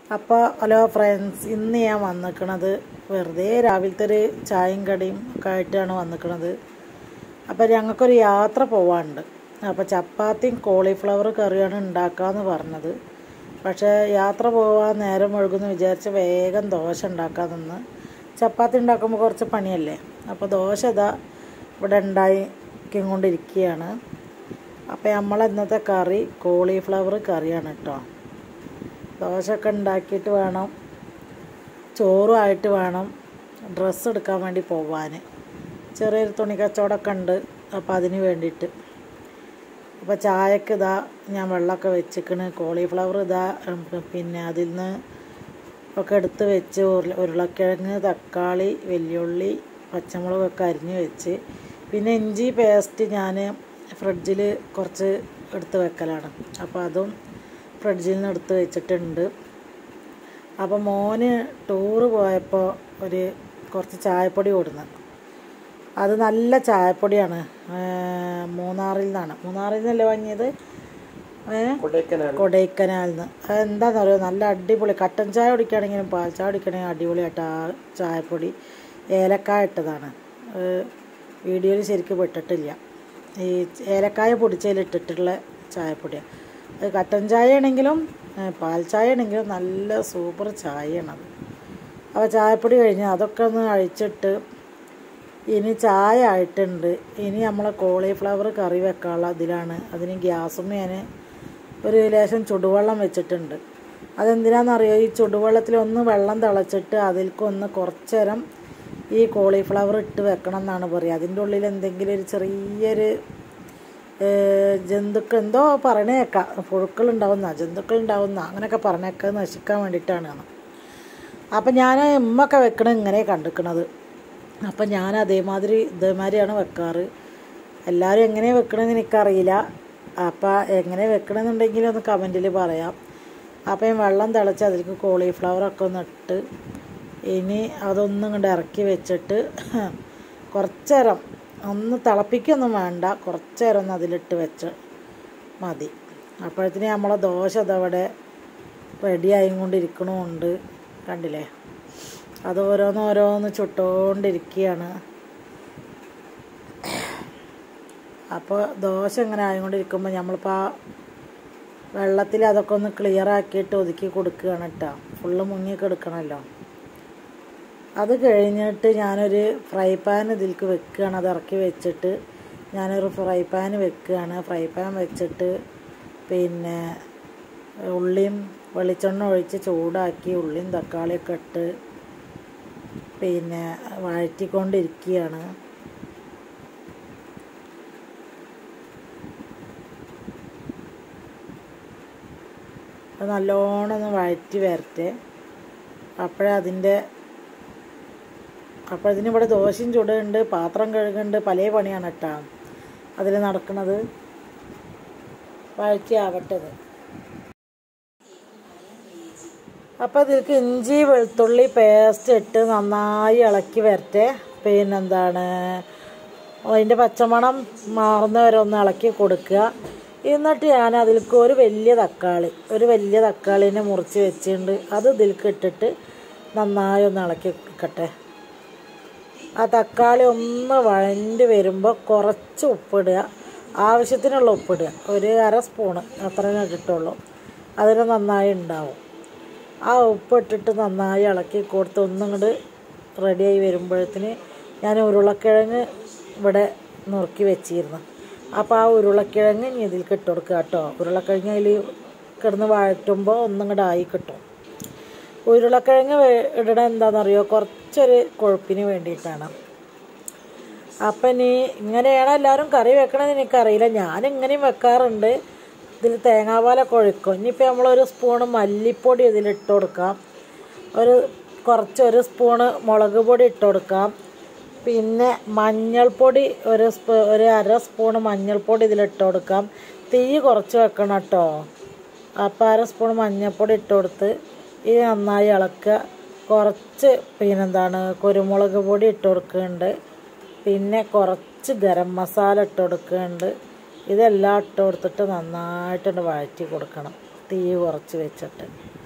അപ്പോൾ hello friends ഇന്ന് ഞാൻ വന്നിക്കണത് വെറുതെ രാവിലത്തെ ഒരു ചായയും കടിയും ഒക്കെ ആയിട്ടാണ് വന്നിക്കണത് അപ്പോൾ ഞങ്ങൾക്കൊരു യാത്ര പോവാനുണ്ട് അപ്പോൾ ചപ്പാത്തിയും കോളിഫ്ലവർ കറിയാണ് ഉണ്ടാക്കാമെന്ന് പറഞ്ഞത് പക്ഷേ യാത്ര പോകാൻ നേരം ഒഴുകുന്നു വിചാരിച്ച് വേഗം ദോശ ഉണ്ടാക്കാൻ നിന്ന് ചപ്പാത്തി ഉണ്ടാക്കുമ്പോൾ കുറച്ച് പണിയല്ലേ അപ്പോൾ ദോശ ഇതാ ഇവിടെ ഉണ്ടാക്കിക്കൊണ്ടിരിക്കുകയാണ് അപ്പോൾ നമ്മൾ ഇന്നത്തെ കറി കോളിഫ്ലവർ കറിയാണ് കേട്ടോ ദോശയൊക്കെ ഉണ്ടാക്കിയിട്ട് വേണം ചോറുമായിട്ട് വേണം ഡ്രസ്സ് എടുക്കാൻ വേണ്ടി പോവാൻ ചെറിയൊരു തുണി കച്ചവടമൊക്കെ ഉണ്ട് അപ്പോൾ അതിന് വേണ്ടിയിട്ട് അപ്പോൾ ചായക്ക് ഇതാ ഞാൻ വെള്ളമൊക്കെ വെച്ചിക്കണ് കോളിഫ്ലവർ ഇതാ ഉം, പിന്നെ അതിൽ നിന്ന് ഒക്കെ എടുത്ത് വെച്ച് ഉരുള ഉരുളക്കിഴങ്ങ് തക്കാളി വെല്ലുള്ളി പച്ചമുളകൊക്കെ അരിഞ്ഞ് വെച്ച് പിന്നെ ഇഞ്ചി പേസ്റ്റ് ഞാൻ ഫ്രിഡ്ജിൽ കുറച്ച് എടുത്ത് വെക്കലാണ് അപ്പോൾ അതും ഫ്രിഡ്ജിൽ നിന്ന് എടുത്ത് വെച്ചിട്ടുണ്ട് അപ്പോൾ മോന് ടൂറ് പോയപ്പോൾ ഒരു കുറച്ച് ചായപ്പൊടി കൊടുന്നു അത് നല്ല ചായപ്പൊടിയാണ് ഏർ മൂന്നാറിൽ നിന്നാണ് മൂന്നാറിൽ നിന്നല്ലേ വാങ്ങിയത് ഏഹ് കൊടൈക്കനാൽ കൊടൈക്കനാലിൽ നിന്ന് അതെന്താണെന്ന് പറയുക നല്ല അടിപൊളി കട്ടൻ ചായ കുടിക്കുകയാണെങ്കിലും പാൽ ചായ കുടിക്കണമെങ്കിൽ അടിപൊളിയായിട്ട് ആ ചായപ്പൊടി ഏലക്കായ ഇട്ടതാണ് വീഡിയോയിൽ ശരിക്കും പെട്ടിട്ടില്ല ഈ ഏലക്കായ പൊടിച്ചതിൽ ഇട്ടിട്ടുള്ള ചായപ്പൊടിയാണ് അത് കട്ടൻ ചായ ആണെങ്കിലും ഏ, പാൽ ചായ ആണെങ്കിലും നല്ല സൂപ്പർ ചായയാണത് അപ്പോൾ ചായപ്പൊടി കഴിഞ്ഞ് അതൊക്കെ ഒന്ന് അഴിച്ചിട്ട് ഇനി ചായ ആയിട്ടുണ്ട് ഇനി നമ്മളെ കോളിഫ്ലവർ കറി വെക്കാനുള്ള ഇതിലാണ് അതിന് ഗ്യാസും ഞാൻ ഒരു ലേശം ചുടുവെള്ളം വെച്ചിട്ടുണ്ട് അതെന്തിനാണെന്നറിയോ ഈ ചുടുവെള്ളത്തിൽ ഒന്ന് വെള്ളം തിളച്ചിട്ട് അതിൽക്കൊന്ന് കുറച്ച് നേരം ഈ കോളിഫ്ലവർ ഇട്ട് വെക്കണം എന്നാണ് പറയുക അതിൻ്റെ ഉള്ളിൽ എന്തെങ്കിലും ഒരു ചെറിയൊരു ജന്തുക്കൾ എന്തോ പറയണേക്കാം പുഴുക്കൾ ഉണ്ടാവുന്ന ജന്തുക്കൾ ഉണ്ടാവുന്ന അങ്ങനെയൊക്കെ പറഞ്ഞേക്കാം നശിക്കാൻ വേണ്ടിയിട്ടാണ് അപ്പം ഞാൻ ഉമ്മൊക്കെ വെക്കണ ഇങ്ങനെ കണ്ടിക്കണത് അപ്പം ഞാൻ അതേമാതിരി ഇതേമാതിരിയാണ് വെക്കാറ് എല്ലാവരും എങ്ങനെ വെക്കണമെന്ന് എനിക്കറിയില്ല അപ്പം എങ്ങനെ വെക്കണമെന്നുണ്ടെങ്കിൽ ഒന്ന് കമൻറ്റിൽ പറയാം അപ്പം ഞാൻ വെള്ളം തിളച്ച് അതിലേക്ക് കോളിഫ്ലവറൊക്കെ ഒന്ന് ഇട്ട് ഇനി അതൊന്നും ഇങ്ങോട്ട് ഇറക്കി വെച്ചിട്ട് കുറച്ച് നേരം ഒന്ന് തിളപ്പിക്കൊന്നും വേണ്ട കുറച്ച് നേരം ഒന്ന് അതിലിട്ട് വെച്ച് മതി അപ്പോഴത്തേന് നമ്മളെ ദോശ ഇതവിടെ റെഡി ആയിക്കൊണ്ടിരിക്കണമുണ്ട് കണ്ടില്ലേ അത് ഓരോന്ന് ഓരോന്ന് ചുട്ടുകൊണ്ടിരിക്കുകയാണ് അപ്പോൾ ദോശ ഇങ്ങനെ ആയിക്കൊണ്ടിരിക്കുമ്പോൾ നമ്മളിപ്പോൾ ആ വെള്ളത്തിൽ അതൊക്കെ ഒന്ന് ക്ലിയർ ആക്കിയിട്ട് ഒതുക്കി കൊടുക്കുകയാണ് കേട്ടോ ഫുള്ള് മുങ്ങിയൊക്കെ എടുക്കണമല്ലോ അത് കഴിഞ്ഞിട്ട് ഞാനൊരു ഫ്രൈ പാൻ ഇതിലേക്ക് വെക്കുകയാണ് അത് ഇറക്കി വെച്ചിട്ട് ഞാനൊരു ഫ്രൈ പാൻ വെക്കുകയാണ് ഫ്രൈ പാൻ വെച്ചിട്ട് പിന്നെ ഉള്ളിയും വെളിച്ചെണ്ണ ഒഴിച്ച് ചൂടാക്കി ഉള്ളിയും തക്കാളിയൊക്കെ ഇട്ട് പിന്നെ വഴറ്റിക്കൊണ്ടിരിക്കുകയാണ് അത് നല്ലോണം ഒന്ന് വഴറ്റി വരട്ടെ അപ്പോഴേ അതിൻ്റെ അപ്പോൾ ഇതിന് ഇവിടെ ദോശയും ചുടുന്നുണ്ട് പാത്രം കഴുകുന്നുണ്ട് പല പണിയാണ് കേട്ടോ അതിൽ നടക്കുന്നത് വഴറ്റി ആവട്ടത് അപ്പോൾ ഇതിലേക്ക് ഇഞ്ചി വെളുത്തുള്ളി പേസ്റ്റ് ഇട്ട് നന്നായി ഇളക്കി വരട്ടെ പിന്നെന്താണ് അതിൻ്റെ പച്ചമണം മാറുന്ന വരെ ഒന്ന് ഇളക്കി കൊടുക്കുക എന്നിട്ട് ഞാൻ അതിലേക്ക് ഒരു വലിയ തക്കാളി ഒരു വലിയ തക്കാളിനെ മുറിച്ച് വെച്ചിട്ടുണ്ട് അത് ഇതിലേക്ക് ഇട്ടിട്ട് നന്നായി ഒന്ന് ഇളക്കി വെക്കട്ടെ ആ തക്കാളി ഒന്ന് വഴണ്ട് വരുമ്പോൾ കുറച്ച് ഉപ്പിടുക ആവശ്യത്തിനുള്ള ഉപ്പിടുക ഒരു അര സ്പൂണ് അത്രയും ഇട്ടിട്ടുള്ളൂ അതിന് നന്നായി ഉണ്ടാവും ആ ഉപ്പിട്ടിട്ട് നന്നായി ഇളക്കി കൊടുത്ത് ഒന്നിങ്ങോട്ട് റെഡിയായി വരുമ്പോഴത്തിന് ഞാൻ ഉരുളക്കിഴങ്ങ് ഇവിടെ നുറുക്കി വെച്ചിരുന്നു അപ്പോൾ ആ ഉരുളക്കിഴങ്ങ് ഇനി ഇതിലേക്ക് ഇട്ട് കൊടുക്കുക കേട്ടോ ഉരുളക്കിഴങ്ങ് അതിൽ കിടന്ന് വഴറ്റുമ്പോൾ ഒന്നിങ്ങോട്ട് ആയി കിട്ടും ഉരുളക്കിഴങ്ങ് വേ- ഇടണ എന്താണെന്നറിയോ കുറച്ചൊരു കൊഴുപ്പിന് വേണ്ടിയിട്ടാണ് അപ്പം ഇനി ഇങ്ങനെയാണ് എല്ലാവരും കറി വെക്കണമെന്ന് എനിക്കറിയില്ല ഞാൻ ഇങ്ങനെയും വെക്കാറുണ്ട് ഇതിൽ തേങ്ങാപ്പാലൊക്കെ ഒഴിക്കും ഇനിയിപ്പോൾ നമ്മളൊരു സ്പൂണ് മല്ലിപ്പൊടി ഇതിലിട്ട് കൊടുക്കാം ഒരു കുറച്ച് ഒരു സ്പൂണ് മുളക് പൊടി ഇട്ട് കൊടുക്കാം പിന്നെ മഞ്ഞൾപ്പൊടി ഒരു സ്പൂ ഒരു അര സ്പൂണ് മഞ്ഞൾപ്പൊടി ഇതിലിട്ട് കൊടുക്കാം തീ കുറച്ച് വെക്കണം കേട്ടോ അപ്പോൾ അര സ്പൂൺ മഞ്ഞൾപ്പൊടി ഇട്ട് കൊടുത്ത് ഇത് നന്നായി ഇളക്കുക കുറച്ച് പിന്നെന്താണ് കുരുമുളക് പൊടി ഇട്ട് കൊടുക്കുന്നുണ്ട് പിന്നെ കുറച്ച് ഗരം മസാല ഇട്ട് കൊടുക്കുന്നുണ്ട് ഇതെല്ലാം ഇട്ട് കൊടുത്തിട്ട് നന്നായിട്ടൊന്ന് വഴറ്റി കൊടുക്കണം തീ കുറച്ച് വെച്ചിട്ട്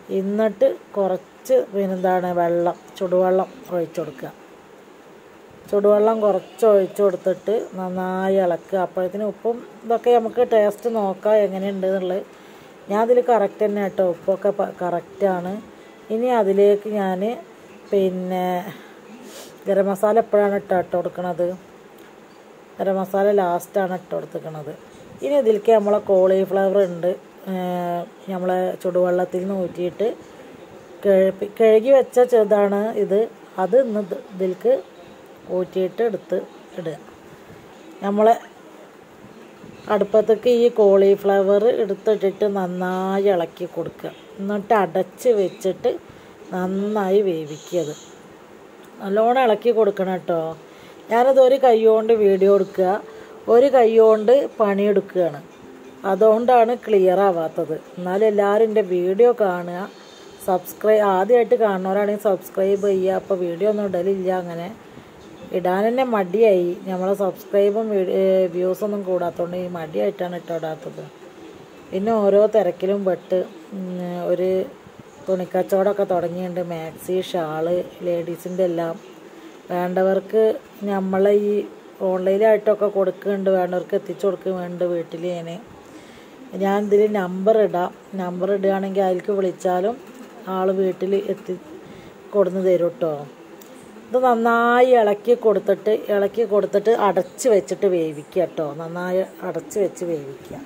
എന്നിട്ട് കുറച്ച് പിന്നെന്താണ് വെള്ളം ചുടുവെള്ളം ഒഴിച്ചു കൊടുക്കുക ചുടുവെള്ളം കുറച്ച് ഒഴിച്ചു കൊടുത്തിട്ട് നന്നായി ഇളക്കുക അപ്പോഴത്തേന് ഉപ്പും ഇതൊക്കെ നമുക്ക് ടേസ്റ്റ് നോക്കാം എങ്ങനെയുണ്ട് എന്നുള്ളത് ഞാൻ അതിൽ കറക്റ്റ് തന്നെ കേട്ടോ ഉപ്പൊക്കെ കറക്റ്റാണ് ഇനി അതിലേക്ക് ഞാൻ പിന്നെ ഗരം മസാല എപ്പോഴാണ് ഇട്ട് ഇട്ട് കൊടുക്കണത് ഗരം മസാല ലാസ്റ്റാണ് ഇട്ട് കൊടുത്തിക്കണത് ഇനി ഇതിലേക്ക് നമ്മളെ കോളിഫ്ലവർ ഉണ്ട് നമ്മളെ ചുടുവെള്ളത്തിൽ നിന്ന് ഊറ്റിയിട്ട് കഴുകി കഴുകി വെച്ച ചെറുതാണ് ഇത് അത് ഇന്ന് ഇതിലേക്ക് ഊറ്റിയിട്ട് എടുത്ത് ഇടുക നമ്മൾ അടുപ്പത്തേക്ക് ഈ കോളിഫ്ലവർ എടുത്തിട്ടിട്ട് നന്നായി ഇളക്കി കൊടുക്കുക എന്നിട്ട് അടച്ച് വെച്ചിട്ട് നന്നായി വേവിക്കുക നല്ലോണം ഇളക്കി കൊടുക്കണം കേട്ടോ ഞാനത് ഒരു കൈ കൊണ്ട് വീഡിയോ എടുക്കുക ഒരു കൈ കൊണ്ട് പണിയെടുക്കുകയാണ് അതുകൊണ്ടാണ് ക്ലിയർ ആവാത്തത് എന്നാലും എല്ലാവരും എൻ്റെ വീഡിയോ കാണുക സബ്സ്ക്രൈബ് ആദ്യമായിട്ട് കാണുന്നവരാണെങ്കിൽ സബ്സ്ക്രൈബ് ചെയ്യുക അപ്പോൾ വീഡിയോ ഒന്നും ഇടലില്ല അങ്ങനെ ഇടാൻ തന്നെ മടിയായി നമ്മളെ സബ്സ്ക്രൈബും വ്യൂസൊന്നും കൂടാത്തതുകൊണ്ട് ഈ മടിയായിട്ടാണ് ഇട്ടിടാത്തത് പിന്നെ ഓരോ തിരക്കിലും പെട്ട് ഒരു തുണിക്കച്ചവടമൊക്കെ തുടങ്ങിയിട്ടുണ്ട് മാക്സി ഷാള് ലേഡീസിൻ്റെ എല്ലാം വേണ്ടവർക്ക് നമ്മളെ ഈ ഓൺലൈനായിട്ടൊക്കെ കൊടുക്കുന്നുണ്ട് വേണ്ടവർക്ക് എത്തിച്ചു കൊടുക്കുന്നുണ്ട് വീട്ടിൽ ഞാൻ ഞാൻ ഇതിൽ നമ്പർ ഇടാം നമ്പർ ഇടുകയാണെങ്കിൽ അതിലേക്ക് വിളിച്ചാലും ആൾ വീട്ടിൽ എത്തി കൊടുന്ന് തരും കേട്ടോ ഇത് നന്നായി ഇളക്കി കൊടുത്തിട്ട് ഇളക്കി കൊടുത്തിട്ട് അടച്ച് വെച്ചിട്ട് വേവിക്കുക കേട്ടോ നന്നായി അടച്ച് വെച്ച് വേവിക്കുക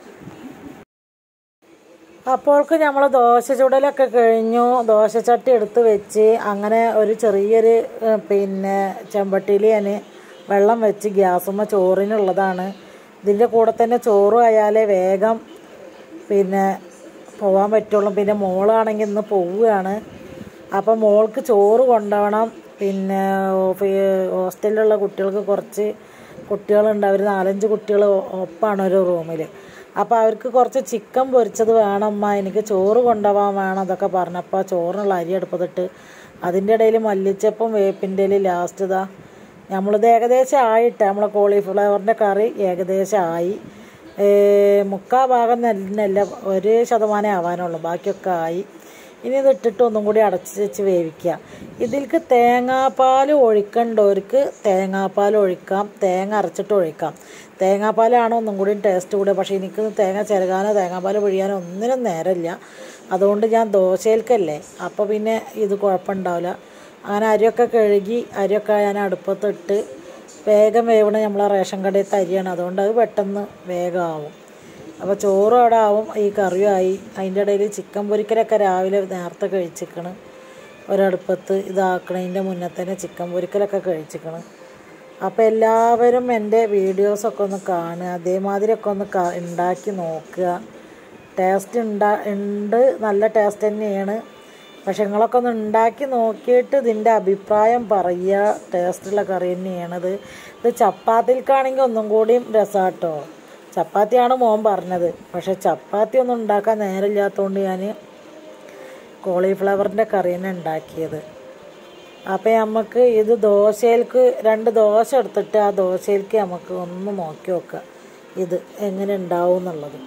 അപ്പോൾക്ക് നമ്മൾ ദോശ ചുടലൊക്കെ കഴിഞ്ഞു ദോശച്ചട്ടി എടുത്ത് വെച്ച് അങ്ങനെ ഒരു ചെറിയൊരു പിന്നെ ചെമ്പട്ടിയിൽ ഞാൻ വെള്ളം വെച്ച് ഗ്യാസുമ്മ ചോറിനുള്ളതാണ് ഇതിൻ്റെ കൂടെ തന്നെ ചോറും ആയാലേ വേഗം പിന്നെ പോകാൻ പറ്റുള്ളൂ പിന്നെ മോളാണെങ്കിൽ ഇന്ന് പോവുകയാണ് അപ്പം മോൾക്ക് ചോറ് കൊണ്ടുപോകണം പിന്നെ ഹോസ്റ്റലിലുള്ള കുട്ടികൾക്ക് കുറച്ച് കുട്ടികളുണ്ട് അവർ നാലഞ്ച് കുട്ടികൾ ഒപ്പാണ് ഒരു റൂമിൽ അപ്പോൾ അവർക്ക് കുറച്ച് ചിക്കൻ പൊരിച്ചത് വേണമ്മ എനിക്ക് ചോറ് കൊണ്ടുപോകാൻ വേണം അതൊക്കെ പറഞ്ഞപ്പോൾ ചോറിനുള്ള അരി അടുപ്പത്തിട്ട് അതിൻ്റെ ഇടയിൽ മല്ലിച്ചപ്പും വേപ്പിൻ്റെ ലാസ്റ്റ് ഇതാ നമ്മളിത് ഏകദേശം ആയിട്ട് നമ്മളെ കോളിഫ്ലവറിൻ്റെ കറി ഏകദേശം ആയി മുക്കാ ഭാഗം നെല്ല ഒരു ശതമാനം ആവാനുള്ളൂ ബാക്കിയൊക്കെ ആയി ഇനി ഇത് ഇട്ടിട്ട് ഒന്നും കൂടി അടച്ച് വെച്ച് വേവിക്കുക ഇതിലേക്ക് തേങ്ങാപ്പാൽ ഒഴിക്കേണ്ടവർക്ക് തേങ്ങാപ്പാൽ ഒഴിക്കാം തേങ്ങ അരച്ചിട്ട് ഒഴിക്കാം തേങ്ങാപ്പാലാണ് ഒന്നും കൂടി ടേസ്റ്റ് കൂടെ പക്ഷേ എനിക്ക് തേങ്ങ ചിരകാനോ തേങ്ങാപ്പാൽ പൊഴിയാനോ ഒന്നിനും നേരമില്ല അതുകൊണ്ട് ഞാൻ ദോശയിൽക്കല്ലേ അപ്പോൾ പിന്നെ ഇത് കുഴപ്പമുണ്ടാവില്ല അങ്ങനെ അരിയൊക്കെ കഴുകി അരിയൊക്കെ ഞാൻ അടുപ്പത്തിട്ട് വേഗം വേവണ നമ്മളെ റേഷൻ കടയിലത്തെ അരിയാണ് അതുകൊണ്ട് അത് പെട്ടെന്ന് വേഗമാവും അപ്പോൾ ചോറും അവിടെ ആവും ഈ കറിയും ആയി അതിൻ്റെ ഇടയിൽ ചിക്കൻ പൊരിക്കലൊക്കെ രാവിലെ നേരത്തെ കഴിച്ചിക്കണ് ഒരടുപ്പത്ത് ഇതാക്കണതിൻ്റെ മുന്നേ തന്നെ ചിക്കൻ പൊരിക്കലൊക്കെ കഴിച്ചിക്കണ് അപ്പോൾ എല്ലാവരും എൻ്റെ വീഡിയോസൊക്കെ ഒന്ന് കാണുക അതേമാതിരിയൊക്കെ ഒന്ന് ഉണ്ടാക്കി നോക്കുക ടേസ്റ്റ് ഉണ്ടാ ഉണ്ട് നല്ല ടേസ്റ്റ് തന്നെയാണ് പക്ഷെ നിങ്ങളൊക്കെ ഒന്ന് ഉണ്ടാക്കി നോക്കിയിട്ട് ഇതിൻ്റെ അഭിപ്രായം പറയുക ടേസ്റ്റുള്ള കറി തന്നെയാണത് ഇത് ചപ്പാത്തിൽക്കാണെങ്കിൽ ഒന്നും കൂടിയും രസമാട്ടോ ചപ്പാത്തിയാണ് മോൻ പറഞ്ഞത് പക്ഷെ ചപ്പാത്തി ഒന്നും ഉണ്ടാക്കാൻ നേരമില്ലാത്തതുകൊണ്ട് ഞാൻ കോളിഫ്ലവറിൻ്റെ കറി തന്നെ ഉണ്ടാക്കിയത് അപ്പം നമുക്ക് ഇത് ദോശയിലേക്ക് രണ്ട് ദോശ എടുത്തിട്ട് ആ ദോശയിലേക്ക് നമുക്ക് ഒന്ന് നോക്കി നോക്കാം ഇത് എങ്ങനെ ഉണ്ടാവും എന്നുള്ളത്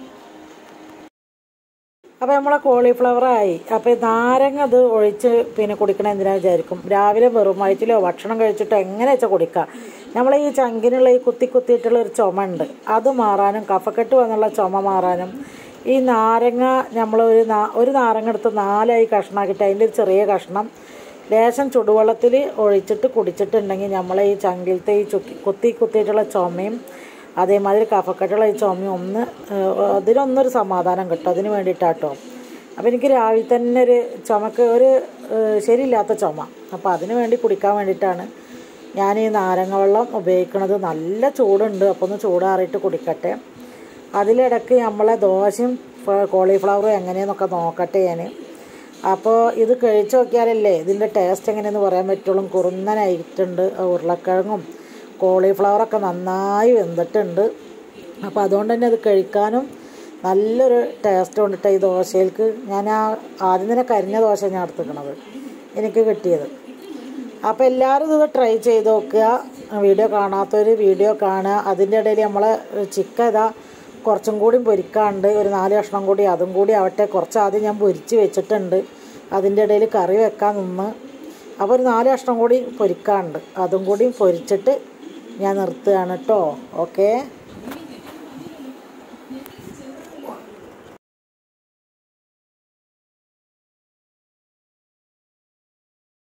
അപ്പോൾ നമ്മളെ കോളിഫ്ലവറായി അപ്പോൾ നാരങ്ങ അത് ഒഴിച്ച് പിന്നെ കുടിക്കണ എന്തിനാ വിചാരിക്കും രാവിലെ വെറും വയറ്റിലോ ഭക്ഷണം കഴിച്ചിട്ടോ എങ്ങനെ വെച്ചാൽ കുടിക്കാം നമ്മളെ ഈ ചങ്കിനുള്ള ഈ കുത്തി കുത്തിയിട്ടുള്ള ഒരു ചുമ ഉണ്ട് അത് മാറാനും കഫക്കെട്ട് വന്നുള്ള ചുമ മാറാനും ഈ നാരങ്ങ നമ്മൾ ഒരു നാ ഒരു നാരങ്ങ എടുത്ത് നാലായി കഷ്ണമാക്കിയിട്ട് അതിൻ്റെ ഒരു ചെറിയ കഷ്ണം ലേശം ചുടുവെള്ളത്തിൽ ഒഴിച്ചിട്ട് കുടിച്ചിട്ടുണ്ടെങ്കിൽ നമ്മളെ ഈ ചങ്കിലത്തെ ഈ ചുക്കി കുത്തി കുത്തിയിട്ടുള്ള ചുമയും അതേമാതിരി കഫക്കെട്ടുള്ള ഈ ചുമയും ഒന്ന് അതിനൊന്നൊരു സമാധാനം കിട്ടും അതിന് വേണ്ടിയിട്ടാട്ടോ അപ്പോൾ എനിക്ക് രാവിലെ തന്നെ ഒരു ചുമക്ക് ഒരു ശരിയില്ലാത്ത ചുമ അപ്പോൾ അതിന് വേണ്ടി കുടിക്കാൻ വേണ്ടിയിട്ടാണ് ഞാൻ ഈ നാരങ്ങ വെള്ളം ഉപയോഗിക്കുന്നത് നല്ല ചൂടുണ്ട് അപ്പോൾ ഒന്ന് ചൂടാറിയിട്ട് കുടിക്കട്ടെ അതിലിടക്ക് നമ്മളെ ദോശയും കോളിഫ്ലവറും എങ്ങനെയെന്നൊക്കെ നോക്കട്ടെ ഞാൻ അപ്പോൾ ഇത് കഴിച്ചു നോക്കിയാലല്ലേ ഇതിൻ്റെ ടേസ്റ്റ് എങ്ങനെയെന്ന് പറയാൻ പറ്റുള്ളൂ കുറുന്നനായിട്ടുണ്ട് ഉരുളക്കിഴങ്ങും കോളിഫ്ലവറൊക്കെ നന്നായി വെന്തിട്ടുണ്ട് അപ്പോൾ അതുകൊണ്ട് തന്നെ അത് കഴിക്കാനും നല്ലൊരു ടേസ്റ്റ് കൊണ്ടിട്ട് ഈ ദോശയിലേക്ക് ഞാൻ ആ ആദ്യം തന്നെ കരിഞ്ഞ ദോശ ഞാൻ എടുത്തിക്കണത് എനിക്ക് കിട്ടിയത് അപ്പോൾ എല്ലാവരും ഇത് ട്രൈ ചെയ്ത് നോക്കുക വീഡിയോ കാണാത്തവർ വീഡിയോ കാണുക അതിൻ്റെ ഇടയിൽ നമ്മളെ ചിക്കൻ ഇതാ കുറച്ചും കൂടി പൊരിക്കാണ്ട് ഒരു നാല് കഷ്ണം കൂടി അതും കൂടി ആവട്ടെ കുറച്ച് ആദ്യം ഞാൻ പൊരിച്ച് വെച്ചിട്ടുണ്ട് അതിൻ്റെ ഇടയിൽ കറി വെക്കാൻ നിന്ന് അപ്പോൾ ഒരു നാല് കഷ്ണം കൂടി പൊരിക്കാണ്ട് അതും കൂടി പൊരിച്ചിട്ട് ഞാൻ നിർത്തുകയാണ് കേട്ടോ ഓക്കേ